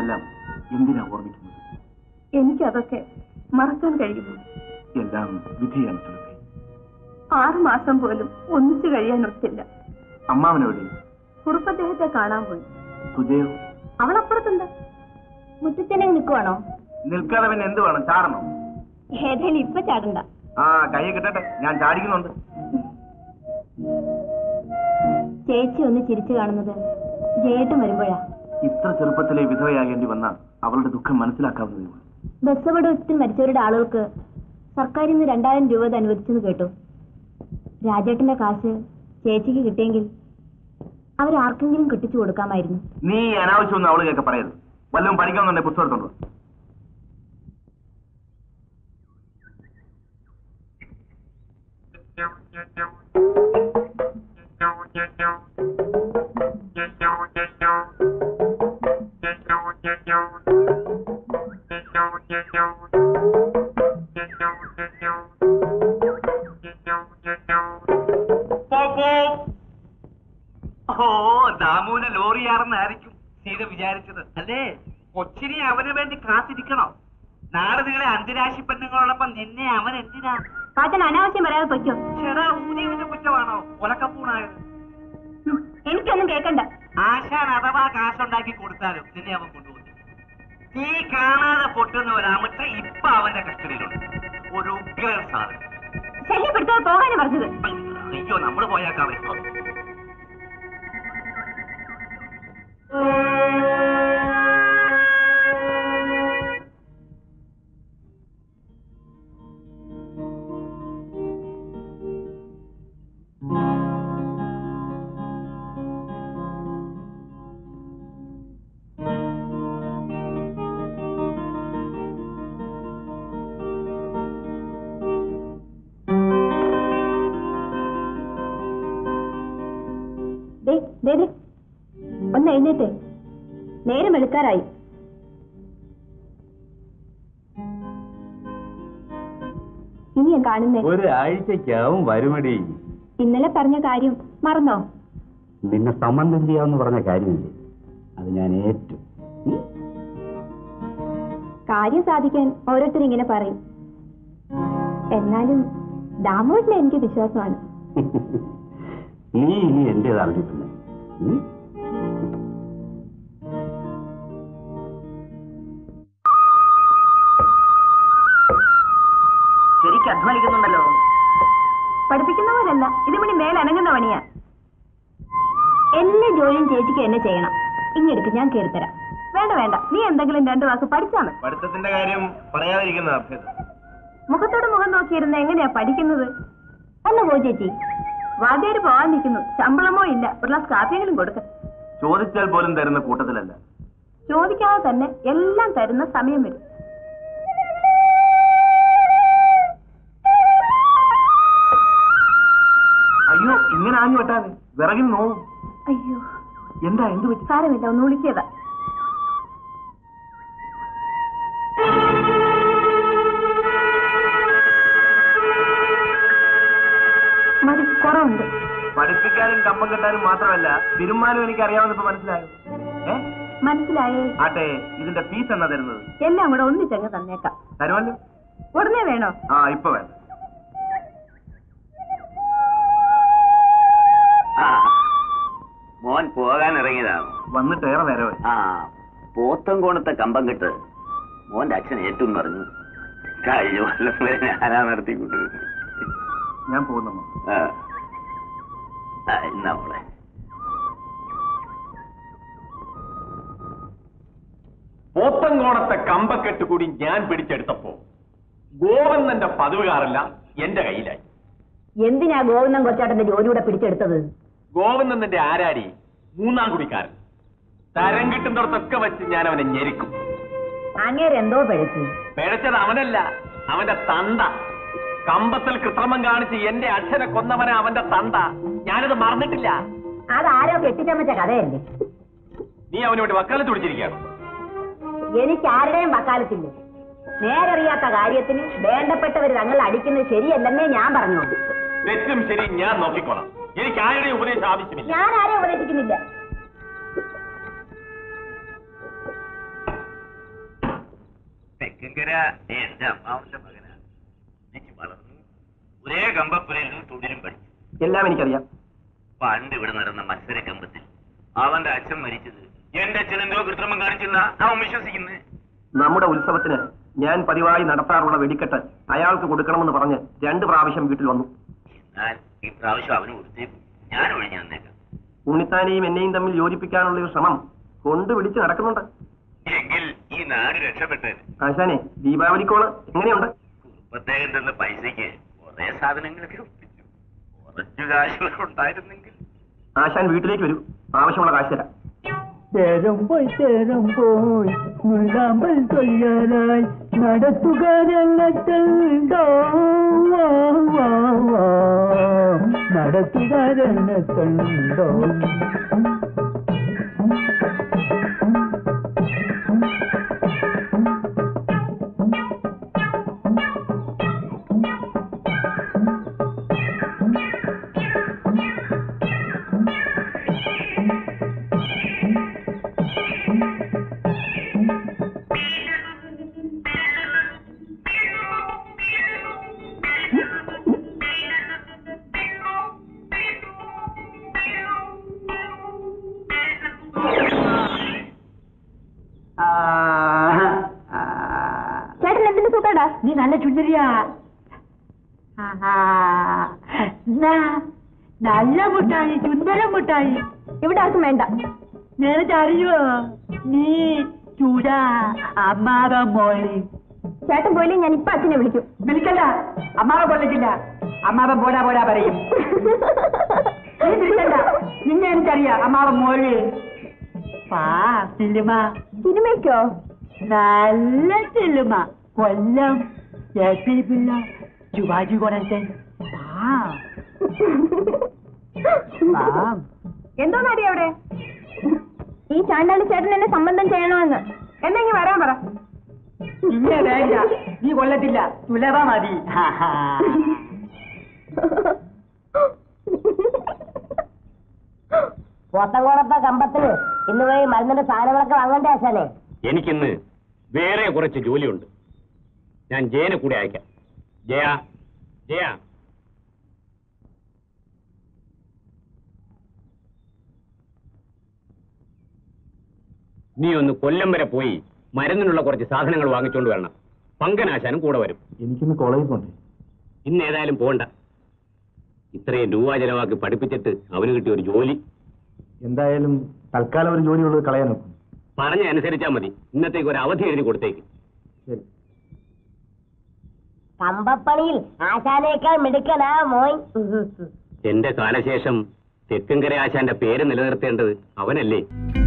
ഇതെല്ലാം എന്തിനാ ഓർമ്മിക്കുന്നത് എനിക്കതൊക്കെ മറക്കാൻ കഴിയുമോ എല്ലാം വിധിയാണ് സുലഭി ആറു മാസം പോലും ഒന്നിച്ചു കഴിയാൻ ഒത്തില്ല അമ്മാവനോടെ കുറുപ്പദ്ദേഹത്തെ കാണാൻ പോയി സുജയോ അവളപ്പുറത്തുണ്ട് മുറ്റത്തന്നെ നിൽക്കുവാണോ നിൽക്കാതെ പിന്നെ എന്ത് വേണം ചാടണോ ഏതായാലും ഇപ്പൊ ചാടണ്ട ആ കൈ കിട്ടട്ടെ ഞാൻ ചാടിക്കുന്നുണ്ട് ചേച്ചി ഒന്ന് ചിരിച്ചു കാണുന്നത് ജയേട്ടൻ വരുമ്പോഴാ ഇത്ര ചെറുപ്പത്തിലെ വിധവയാകേണ്ടി വന്ന അവളുടെ ദുഃഖം മനസ്സിലാക്കാവുന്നതേ ഉള്ളൂ ബസ് അപകടത്തിൽ മരിച്ചവരുടെ ആളുകൾക്ക് സർക്കാരിൽ നിന്ന് രണ്ടായിരം രൂപ ഇത് അനുവദിച്ചെന്ന് കേട്ടു രാജേട്ടന്റെ കാശ് ചേച്ചിക്ക് കിട്ടിയെങ്കിൽ അവരാർക്കെങ്കിലും കിട്ടിച്ചു കൊടുക്കാമായിരുന്നു നീ ഈ അനാവശ്യമൊന്നും അവള് കേൾക്ക പറയരുത് വല്ലതും പഠിക്കണമെന്നുണ്ടെ പുസ്തകം എടുത്തോണ്ട് വാ. ഓ ദാമുവിനെ ലോറിയാണെന്നായിരിക്കും സീത വിചാരിച്ചത് അല്ലേ കൊച്ചിനെ അവന് വേണ്ടി കാത്തിരിക്കണോ നാളെ നിങ്ങളെ അന്തിരാശി പെണ്ണുങ്ങളോടൊപ്പം നിന്നെ അവൻ എന്തിനാ പാച്ചൻ അനാവശ്യം പറയാതെ പൊയ്ക്കോ ചെടാ ഊതിയവന്റെ കുറ്റമാണോ ഒലക്കപ്പൂണായത് ഉം, എനിക്കൊന്നും കേക്കണ്ട ആശാൻ അഥവാ കാശുണ്ടാക്കി കൊടുത്താലും നിന്നെ അവൻ കൊണ്ടുപോകും നീ കാണാതെ പൊട്ടുന്ന ഒരാമത്തെ ഇപ്പൊ അവന്റെ കസ്റ്റഡിയിലുണ്ട് ഒരു ഉഗ്രൻ സാധനം ശല്യപ്പെടുത്താതെ പോകാനാ പറഞ്ഞത് അയ്യോ നമ്മള് പോയാക്കാവേ ദേ, ദേ, ദേ. ഒന്ന് എഴുന്നേറ്റേ നേരം വെളുക്കാറായി ഇനി ഞാൻ കാണുന്നേ ഒരാഴ്ചക്കാവും വരുമടി ഇന്നലെ പറഞ്ഞ കാര്യം മറന്നോ നിന്നെ സംബന്ധം ചെയ്യാമെന്ന് പറഞ്ഞ കാര്യമില്ലേ അത് ഞാൻ ഏറ്റു ഉം? കാര്യം സാധിക്കാൻ ഓരോരുത്തരും ഇങ്ങനെ പറയും എന്നാലും ദാമോട്ടിനെ എനിക്ക് വിശ്വാസമാണ് നീ ഇനി എന്റേതാണ് പിന്നെ ഉം? ശരിക്കും അധ്വാനിക്കുന്നുണ്ടല്ലോ പഠിപ്പിക്കുന്നവരല്ല ഇതിവിടെ മേലനങ്ങുന്ന പണിയാ എല്ലാ ജോലിയും ചേച്ചിക്ക് എന്നെ ചെയ്യണം ഇങ്ങെടുക്ക് ഞാൻ കയറിത്തരാം വേണ്ട വേണ്ട നീ എന്തെങ്കിലും രണ്ടു വാക്ക് പഠിച്ചാ മതി പഠിത്തത്തിന്റെ കാര്യം പറയാതിരിക്കുന്ന അഭ്യർത്ഥന മുഖത്തോട് മുഖം നോക്കിയിരുന്ന എങ്ങനെയാ പഠിക്കുന്നത് ഒന്ന് പോ ചേച്ചി വാദ്യാര് പോവാൻ നിൽക്കുന്നു ശമ്പളമോ ഇല്ല ഒരു ഗ്ലാസ് കാപ്പിയെങ്കിലും കൊടുക്ക ചോദിച്ചാൽ പോലും തരുന്ന കൂട്ടത്തിലല്ല ചോദിക്കാതെ തന്നെ എല്ലാം തരുന്ന സമയം വരും അയ്യോ ഇങ്ങനെ ആഞ്ഞു വെട്ടാതെ വിറകിന് നോവും അയ്യോ എന്താ എന്ത് പറ്റി സാരമില്ല ഒന്ന് വിളിക്കിയതാ മതി കുറവുണ്ട് പഠിപ്പിക്കാനും കമ്പം കെട്ടാനും മാത്രമല്ല തിരുമാനും എനിക്ക് അറിയാമെന്ന് ഇപ്പൊ മനസ്സിലായോ ഏ മനസ്സിലായേ ആട്ടെ ഇതിന്റെ ഫീസ് എന്നാ തരുന്നത് എല്ലാം കൂടെ ഒന്നിച്ചങ്ങ് തന്നേക്കാം തരുമല്ലോ ഉടനെ വേണോ ആ ഇപ്പൊ വേണ്ട മോൻ പോകാൻ ഇറങ്ങിയതാണ് വന്നിട്ട് ഏറെ നേരമായി ആ പോത്തൻകോണത്തെ കമ്പം കെട്ട് മോന്റെ അച്ഛൻ ഏറ്റവും പറഞ്ഞു കഴിഞ്ഞ കൊല്ലം വരെ ഞാനാ നടത്തിക്കൊണ്ട് ഞാൻ പോകുന്നമ്മ ആ ആ, എന്നാ മോളെ പോത്തങ്കോണത്തെ കമ്പക്കെട്ട് കൂടി ഞാൻ പിടിച്ചെടുത്തപ്പോ ഗോവന്നന്റെ പതിവുകാരെല്ലാം എന്റെ കയ്യിലായി എന്തിനാ ഗോവിന്ദൻ കൊച്ചാട്ടന്റെ ജോലിയൂടെ പിടിച്ചെടുത്തത് ഗോവന്നന്റെ ആരാടി മൂന്നാം കുടിക്കാരൻ തരം കിട്ടുന്നിടത്തൊക്കെ വെച്ച് ഞാൻ അവനെ ഞെരിക്കും അങ്ങേരെന്തോ പിഴച്ചു പിഴച്ചത് അവനല്ല അവന്റെ തന്ത കമ്പത്തിൽ കൃത്രിമം കാണിച്ച് എന്റെ അച്ഛനെ കൊന്നവനെ അവന്റെ തന്ത ഞാനത് മറന്നിട്ടില്ല അതാരോ കെട്ടിച്ചമച്ച കഥയല്ലേ നീ അവനോട് വക്കാലത്ത് പിടിച്ചിരിക്കുകയാണ് എനിക്ക് ആരുടെയും വക്കാലത്തില്ല നേരറിയാത്ത കാര്യത്തിന് വേണ്ടപ്പെട്ടവർ തങ്ങൾ അടിക്കുന്നത് ശരിയല്ലെന്നേ ഞാൻ പറഞ്ഞോളൂ തെറ്റും ശരി ഞാൻ നോക്കിക്കോളാം എനിക്ക് ആരുടെയും ഉപദേശം ആവശ്യമില്ല ഞാൻ ആരെയും ഉപദേശിക്കുന്നില്ല തെക്കങ്കര എന്റെ അമ്മാവന്റെ മകനാ എനിക്ക് വളർന്നു ഒരേ കമ്പപ്പുരയിൽ തൊഴിലും പഠിച്ചു എല്ലാം എനിക്കറിയാം പണ്ട് ഇവിടെ നടന്ന മത്സര കമ്പത്തിൽ അവന്റെ അച്ഛൻ മരിച്ചത് എന്റെ അച്ഛൻ എന്തോ കൃത്രിമം കാണിച്ചെന്നാ അവൻ വിശ്വസിക്കുന്നത് നമ്മുടെ ഉത്സവത്തിന് ഞാൻ പതിവായി നടത്താറുള്ള വെടിക്കെട്ട് അയാൾക്ക് കൊടുക്കണമെന്ന് പറഞ്ഞ് രണ്ട് പ്രാവശ്യം വീട്ടിൽ വന്നു എന്നാൽ ഈ പ്രാവശ്യം അവന് കൊടുത്തേക്കും ഞാൻ ഒഴിഞ്ഞു വന്നേക്കാം ഉണ്ണിത്താനെയും എന്നെയും തമ്മിൽ യോജിപ്പിക്കാനുള്ള ഒരു ശ്രമം കൊണ്ട് പിടിച്ച് നടക്കുന്നുണ്ട് എങ്കിൽ ഈ നാട് രക്ഷപ്പെട്ടത് ആശാനെ ദീപാവലിക്കോള് എങ്ങനെയുണ്ട് കുറുപ്പത്തേകൻ തന്ന പൈസയ്ക്ക് കുറെ സാധനങ്ങളൊക്കെ ഒപ്പിച്ചു കുറച്ചു കാശ് ഉണ്ടായിരുന്നെങ്കിൽ ആശാൻ വീട്ടിലേക്ക് വരൂ ആവശ്യമുള്ള കാശ് തരാം തേരം പോയി തേരം പോയി മുള്ളാമ്പൽ തൊയ്യാറായി നടത്തുകാരെണ്ണത്തുണ്ടോ നടത്തുകാരെണ്ണത്തുണ്ടോ ചേട്ടൻ എന്തിന്റെ സുഖടാ നീ നല്ല ചുണ്ടരിയാ നല്ല മുട്ടായി ചുന്ദര മുട്ടായി ഇവിടെ ആർക്കും വേണ്ട നിനക്കറിയോ നീ ചൂടാ അമ്മാവ മോളി ചേട്ടൻ പോയില്ലേ ഞാൻ ഇപ്പൊ അച്ഛനെ വിളിക്കും വിളിക്കല്ല അമ്മാവ കൊള്ളിക്കില്ല അമ്മാവൻ പോടാ പോടാ പറയും നീ വിളിക്കണ്ട നിന്നെ എനിക്കറിയാം അമ്മാവൻ മോളി പാ സിനിമ സിനിമയ്ക്കോ നല്ല സിനിമ കൊല്ലം എ പി പിള്ള ശിവാജി ഗണേശൻ പാ പാം എന്തോന്നടി അവിടെ ഈ ചാണ്ടാളി ചേട്ടൻ എന്നെ സംബന്ധം ചെയ്യണമെന്ന് എന്നെങ്കിൽ വരാൻ പറ ഇല്ല വേണ്ട നീ കൊല്ലത്തില്ല തുലഭ മതി ഹാ, ഹാ. പോത്തങ്കോടത്തെ കമ്പത്തിന് ഇന്ന് പോയി മരുന്നിന്റെ സാധനങ്ങളൊക്കെ വാങ്ങണ്ടേ ആശാനെ എനിക്കിന്ന് വേറെ കുറച്ച് ജോലിയുണ്ട് ഞാൻ ജയനെ കൂടെ അയക്കാം ജയ ജയ നീ ഒന്ന് കൊല്ലം വരെ പോയി മരുന്നിനുള്ള കുറച്ച് സാധനങ്ങൾ വാങ്ങിച്ചുകൊണ്ട് വരണം പങ്കനാശാനും കൂടെ വരും എനിക്കിന്ന് കോളേജിൽ പോണ്ടേ ഇന്ന് ഏതായാലും പോണ്ട ഇത്രയും രൂപ ചെലവാക്കി പഠിപ്പിച്ചിട്ട് അവന് കിട്ടിയ ഒരു ജോലി എന്തായാലും തൽക്കാലം ഒരു ജോലിയുള്ളത് കളയാൻ നോക്കും പറഞ്ഞ അനുസരിച്ചാ മതി ഇന്നത്തേക്ക് ഒരു അവധി എഴുതി കൊടുത്തേക്ക് ശരി കമ്പപ്പണിയിൽ ആശാനേക്കാൾ മിടുക്കനാ മോൻ എന്റെ കാലശേഷം തെക്കങ്കര ആശാന്റെ പേര് നിലനിർത്തേണ്ടത് അവനല്ലേ